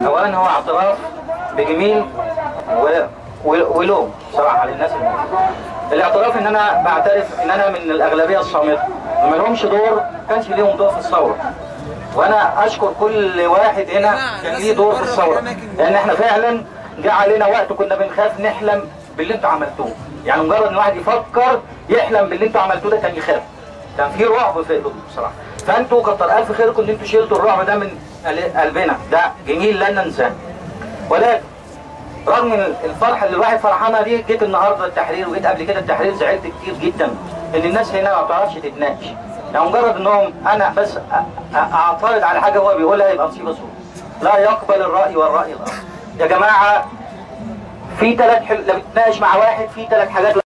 اولا هو اعتراف بجميل و... و... ولوم صراحه للناس الموجودة. الاعتراف ان انا بعترف ان انا من الاغلبيه الصامته وما لهمش دور كانش ليهم دور في الثوره وانا اشكر كل واحد هنا كان ليه دور في الثوره لان احنا فعلا جه علينا وقت كنا بنخاف نحلم باللي انتوا عملتوه يعني مجرد ان واحد يفكر يحلم باللي انتوا عملتوه ده كان يخاف كان في رعب في قلوبنا بصراحه فانتوا كتر الف خيركم ان انتوا شيلتوا الرعب ده من قل- قلبنا ده جميل لن ننساه ولكن رغم الفرحه اللي الواحد فرحانه دي جيت النهارده التحرير وجيت قبل كده التحرير زعلت كتير جدا ان الناس هنا ما بتعرفش تتناقش يعني مجرد انهم انا بس أ- أ- اعترض على حاجه هو بيقولها يبقى مصيبه سوداء لا يقبل الراي والراي الاخر يا جماعه في ثلاث حل... لما بتناقش مع واحد في ثلاث حاجات